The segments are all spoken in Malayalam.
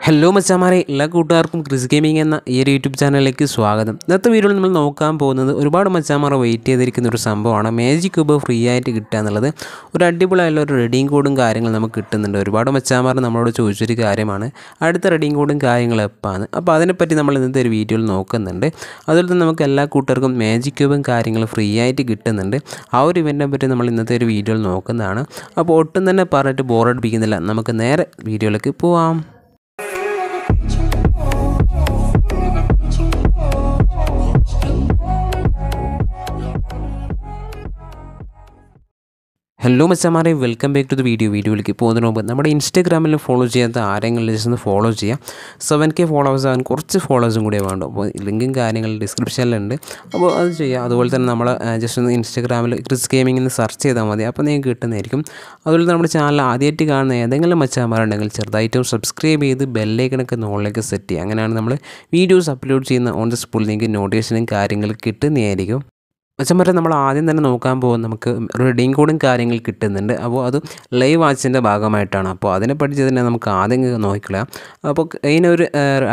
ഹലോ മച്ചാമാരെ എല്ലാ കൂട്ടുകാർക്കും ക്രിസ് ഗെയിമിംഗ് എന്ന ഈ ഒരു യൂട്യൂബ് ചാനലിലേക്ക് സ്വാഗതം ഇന്നത്തെ വീഡിയോയിൽ നമ്മൾ നോക്കാൻ പോകുന്നത് ഒരുപാട് മച്ചാമാർ വെയിറ്റ് ചെയ്തിരിക്കുന്ന ഒരു സംഭവമാണ് മാജിക് ക്യൂബ് ഫ്രീ ആയിട്ട് കിട്ടുക എന്നുള്ളത് ഒരു അടിപൊളിയായുള്ള ഒരു റെഡിങ് കോഡും കാര്യങ്ങളും നമുക്ക് കിട്ടുന്നുണ്ട് ഒരുപാട് മച്ചാമാർ നമ്മളോട് ചോദിച്ചൊരു കാര്യമാണ് അടുത്ത റെഡിങ് കോഡും കാര്യങ്ങളും എപ്പാണ് അപ്പോൾ അതിനെപ്പറ്റി നമ്മൾ ഇന്നത്തെ ഒരു വീഡിയോയിൽ നോക്കുന്നുണ്ട് അതുപോലെ തന്നെ നമുക്ക് എല്ലാ കൂട്ടുകാർക്കും മാജിക് ക്യൂബും കാര്യങ്ങളും ഫ്രീ ആയിട്ട് കിട്ടുന്നുണ്ട് ആ ഒരു ഇവൻറ്റിനെ പറ്റി നമ്മൾ ഇന്നത്തെ ഒരു വീഡിയോയിൽ നോക്കുന്നതാണ് അപ്പോൾ ഒട്ടും തന്നെ പറഞ്ഞിട്ട് ബോറടിപ്പിക്കുന്നില്ല നമുക്ക് നേരെ വീഡിയോയിലേക്ക് പോവാം ഹലോ മച്ചമാരെ welcome back to the video വീഡിയോയിലേക്ക് പോകുന്നതിന് മുമ്പ് നമ്മുടെ ഇൻസ്റ്റാഗ്രാമിൽ ഫോളോ ചെയ്യാത്ത ആരെങ്കിലും ജസ്റ്റ് ഒന്ന് ഫോളോ ചെയ്യാം സെവൻ കെ ഫോളോവേഴ്സ് ആകാൻ കുറച്ച് ഫോളോവേഴ്സും കൂടെ വേണം അപ്പോൾ ലിങ്കും കാര്യങ്ങളും ഡിസ്ക്രിപ്ഷനിലുണ്ട് അപ്പോൾ അത് ചെയ്യാം അതുപോലെ തന്നെ നമ്മൾ ജസ്റ്റ് ഒന്ന് ഇൻസ്റ്റാഗ്രാമിൽ ക്രിസ് ഗെയിമിംഗ് എന്ന് സെർച്ച് ചെയ്താൽ മതി അപ്പോൾ നിങ്ങൾക്ക് കിട്ടുന്നതായിരിക്കും അതുപോലെ തന്നെ നമ്മുടെ ചാനൽ ആദ്യമായിട്ട് കാണുന്ന ഏതെങ്കിലും മച്ചാമാരുണ്ടെങ്കിൽ ചെറുതായിട്ടും സബ്സ്ക്രൈബ് ചെയ്ത് ബെല്ലൈക്കണൊക്കെ നോളിലേക്ക് സെറ്റ് ചെയ്യുക അങ്ങനെയാണ് നമ്മൾ വീഡിയോസ് അപ്ലോഡ് ചെയ്യുന്ന ഓൺ ദ സ്പോൾ നിങ്ങൾക്ക് നോട്ടിഫിക്കേഷനും കാര്യങ്ങളും കിട്ടുന്നതായിരിക്കും മച്ചന്മാരെ നമ്മൾ ആദ്യം തന്നെ നോക്കാൻ പോകും നമുക്ക് റെഡിങ് കോഡും കാര്യങ്ങൾ കിട്ടുന്നുണ്ട് അപ്പോൾ അത് ലൈവ് വാച്ചിൻ്റെ ഭാഗമായിട്ടാണ് അപ്പോൾ അതിനെ പഠിച്ച് തന്നെ നമുക്ക് ആദ്യം നോക്കിക്കളയാം അപ്പോൾ ഇതിനൊരു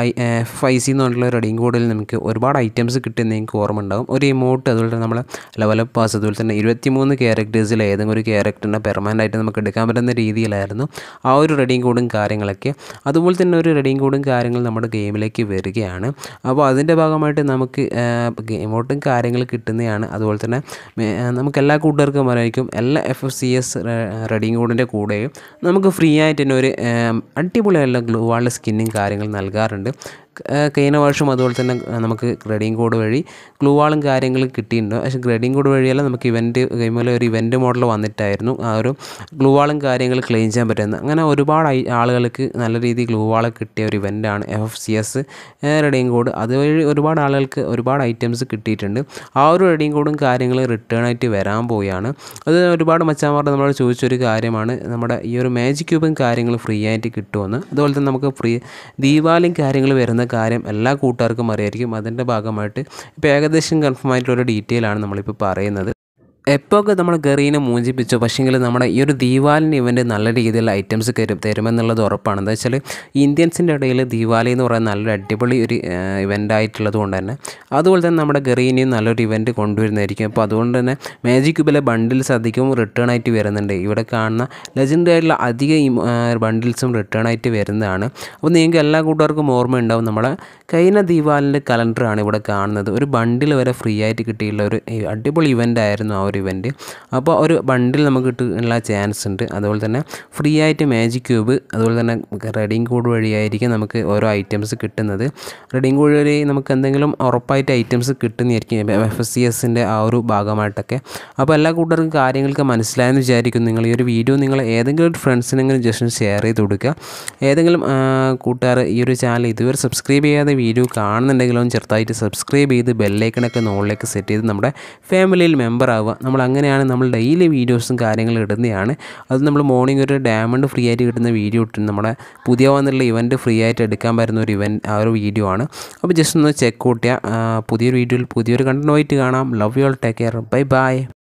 എഫ് ഐ സി എന്ന് പറഞ്ഞിട്ടുള്ള റെഡിങ് കോഡിൽ നമുക്ക് ഒരുപാട് ഐറ്റംസ് കിട്ടുന്ന എനിക്ക് ഓർമ്മ ഉണ്ടാകും ഒരു ഇമോട്ട് അതുപോലെ തന്നെ നമ്മളെ ലെവലപ്പ് പാസ് അതുപോലെ തന്നെ ഇരുപത്തിമൂന്ന് ക്യാരക്ടേഴ്സിൽ ഏതെങ്കിലും ഒരു ക്യാരക്ടറിനെ പെർമനൻ്റ് ആയിട്ട് നമുക്ക് എടുക്കാൻ പറ്റുന്ന രീതിയിലായിരുന്നു ആ ഒരു റെഡിങ് കോഡും കാര്യങ്ങളൊക്കെ അതുപോലെ തന്നെ ഒരു റെഡിങ് കോഡും കാര്യങ്ങൾ നമ്മുടെ ഗെയിമിലേക്ക് വരികയാണ് അപ്പോൾ അതിൻ്റെ ഭാഗമായിട്ട് നമുക്ക് ഇമോട്ടും കാര്യങ്ങൾ കിട്ടുന്നതാണ് അതുപോലെ തന്നെ നമുക്ക് എല്ലാ കൂട്ടുകാർക്കും അറിയായിരിക്കും എല്ലാ F F C S redeem കോഡിൻ്റെ കൂടെയും നമുക്ക് ഫ്രീ ആയിട്ട് തന്നെ ഒരു അടിപൊളിയായുള്ള ഗ്ലൂ വാളിൻ്റെ സ്കിന്നും കാര്യങ്ങൾ നൽകാറുണ്ട് കഴിഞ്ഞ വർഷം അതുപോലെ തന്നെ നമുക്ക് ഗ്രേഡിങ് കോഡ് വഴി ഗ്ലൂ വാളും കാര്യങ്ങളും കിട്ടിയിട്ടുണ്ട് പക്ഷേ ഗ്രേഡിങ് കോഡ് വഴിയല്ല നമുക്ക് ഇവൻറ്റ് ഗെയിമിൽ ഒരു ഇവൻറ്റ് മോഡൽ വന്നിട്ടായിരുന്നു ആ ഒരു ഗ്ലൂ വാളും കാര്യങ്ങൾ ക്ലെയിം ചെയ്യാൻ പറ്റുന്നത് അങ്ങനെ ഒരുപാട് ആളുകൾക്ക് നല്ല രീതിയിൽ ഗ്ലൂ വാള് കിട്ടിയ ഒരു ഇവൻറ്റാണ് F F C S redeem code അതുവഴി ഒരുപാട് ആളുകൾക്ക് ഒരുപാട് ഐറ്റംസ് കിട്ടിയിട്ടുണ്ട് ആ ഒരു റെഡിങ് കോഡും കാര്യങ്ങൾ റിട്ടേൺ ആയിട്ട് വരാൻ പോവുകയാണ് അത് ഒരുപാട് മച്ചാന്മാർ നമ്മളോട് ചോദിച്ചൊരു കാര്യമാണ് നമ്മുടെ ഈ ഒരു മാജിക് ക്യൂബും കാര്യങ്ങൾ ഫ്രീ ആയിട്ട് കിട്ടുമെന്ന് അതുപോലെ തന്നെ നമുക്ക് ഫ്രീ ദീപാവലിയും കാര്യങ്ങൾ വരുന്ന കാര്യം എല്ലാ കൂട്ടുകാർക്കും അറിയായിരിക്കും അതിൻ്റെ ഭാഗമായിട്ട് ഇപ്പോൾ ഏകദേശം കൺഫേം ആയിട്ടുള്ള ഡീറ്റെയിൽ ആണ് നമ്മളിപ്പോൾ പറയുന്നത് എപ്പോഴൊക്കെ നമ്മൾ ഗറീനെ മൂഞ്ചിപ്പിച്ചോ പക്ഷേങ്കിൽ നമ്മുടെ ഈ ഒരു ദീപാവലിൻ്റെ ഇവൻറ്റ് നല്ല രീതിയിലുള്ള ഐറ്റംസ് തരും തരുമെന്നുള്ളത് ഉറപ്പാണ് എന്താ വെച്ചാൽ ഇന്ത്യൻസിൻ്റെ ഇടയിൽ ദീപാവലി എന്ന് പറയുന്ന നല്ലൊരു അടിപൊളി ഒരു ഇവൻ്റ് ആയിട്ടുള്ളത് കൊണ്ട് തന്നെ അതുപോലെ തന്നെ നമ്മുടെ ഗറീനെയും നല്ലൊരു ഇവൻറ്റ് കൊണ്ടുവരുന്നതായിരിക്കും അപ്പോൾ അതുകൊണ്ട് തന്നെ മാജിക് ക്യൂബിലെ ബണ്ടിൽസ് അധികവും റിട്ടേൺ ആയിട്ട് വരുന്നുണ്ട് ഇവിടെ കാണുന്ന ലെജൻഡറി ആയിട്ടുള്ള അധിക ബണ്ടിൽസും റിട്ടേൺ ആയിട്ട് വരുന്നതാണ് അപ്പോൾ നിങ്ങൾക്ക് എല്ലാ കൂട്ടുകാർക്കും ഓർമ്മ ഉണ്ടാവും നമ്മളെ കഴിഞ്ഞ ദീപാവലിൻ്റെ കലണ്ടറാണ് ഇവിടെ കാണുന്നത് ഒരു ബണ്ടിൽ വരെ ഫ്രീ ആയിട്ട് കിട്ടിയുള്ള ഒരു അടിപൊളി ഇവൻ്റ് ആയിരുന്നു ആ ഒരു ഇവൻറ്റ് അപ്പോൾ ഒരു ബണ്ടിൽ നമുക്ക് കിട്ടാനുള്ള ചാൻസ് ഉണ്ട് അതുപോലെ തന്നെ ഫ്രീ ആയിട്ട് മാജിക് ക്യൂബ് അതുപോലെ തന്നെ റെഡിങ് കോഡ് വഴിയായിരിക്കും നമുക്ക് ഓരോ ഐറ്റംസ് കിട്ടുന്നത് റെഡിങ് കോഡ് വഴി നമുക്ക് എന്തെങ്കിലും ഉറപ്പായിട്ട് ഐറ്റംസ് കിട്ടുന്നതായിരിക്കും എഫ് എസ് സി എസിൻ്റെ ആ ഒരു ഭാഗമായിട്ടൊക്കെ അപ്പോൾ എല്ലാ കൂട്ടർക്കും കാര്യങ്ങൾക്ക് മനസ്സിലായെന്ന് വിചാരിക്കും നിങ്ങൾ ഈ ഒരു വീഡിയോ നിങ്ങൾ ഏതെങ്കിലും ഒരു ഫ്രണ്ട്സിനെങ്കിലും ജസ്റ്റ് ഷെയർ ചെയ്ത് കൊടുക്കുക ഏതെങ്കിലും കൂട്ടുകാർ ഈ ഒരു ചാനൽ ഇതുവരെ സബ്സ്ക്രൈബ് ചെയ്യാതെ വീഡിയോ കാണുന്നുണ്ടെങ്കിലും ചെറുതായിട്ട് സബ്സ്ക്രൈബ് ചെയ്ത് ബെല്ലൈക്കണൊക്കെ മുകളിലേക്ക് സെറ്റ് ചെയ്ത് നമ്മുടെ ഫാമിലിയിൽ മെമ്പർ ആവുക നമ്മൾ അങ്ങനെയാണ് നമ്മൾ ഡെയിലി വീഡിയോസും കാര്യങ്ങളും ഇടുന്നതാണ് അത് നമ്മൾ മോർണിംഗ് ഒരു ഡയമണ്ട് ഫ്രീ ആയിട്ട് കിട്ടുന്ന വീഡിയോ ഇട്ടു നമ്മുടെ പുതിയ വന്നുള്ള ഇവൻറ്റ് ഫ്രീ ആയിട്ട് എടുക്കാൻ പറ്റുന്ന ഒരു ഇവൻറ്റ് ആ ഒരു വീഡിയോ ആണ് അപ്പോൾ ജസ്റ്റ് ഒന്ന് ചെക്ക് കൂട്ടിയാൽ പുതിയൊരു വീഡിയോയിൽ പുതിയൊരു കണ്ടൻറ്റുമായിട്ട് കാണാം love you all take care bye by